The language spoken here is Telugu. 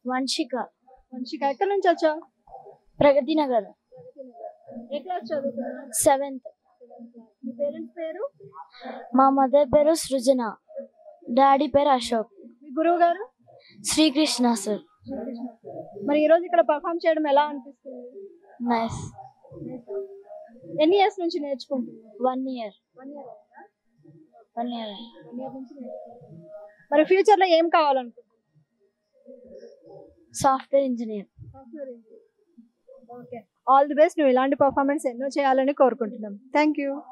వంశిక మంచిగా ఎక్కడి నుంచి వచ్చావు ప్రగతి నగర్ ఏ క్లాస్ చదువుతున్నావు సెవెంత్ మీ పేరెంట్స్ పేరు మా మదర్ పేరు సృజన డాడీ పేరు అశోక్ మీ గురువు గారు శ్రీకృష్ణ సార్ మరి ఈ రోజు ఇక్కడ పర్ఫామ్ చేయడం ఎలా అనిపిస్తుంది నైస్ ఎన్ని ఇయర్స్ నుంచి నేర్చుకుంటున్నారు one year one year one year one year నుంచి నేర్చుకుంటున్నారు మరి ఫ్యూచర్ లో ఏం కావాలనుకుంటున్నారు software engineer okay all the best నువ్వు ఇలాంటి పర్ఫార్మెన్స్ ఎన్నో చేయాలని కోరుకుంటున్నాం థ్యాంక్ యూ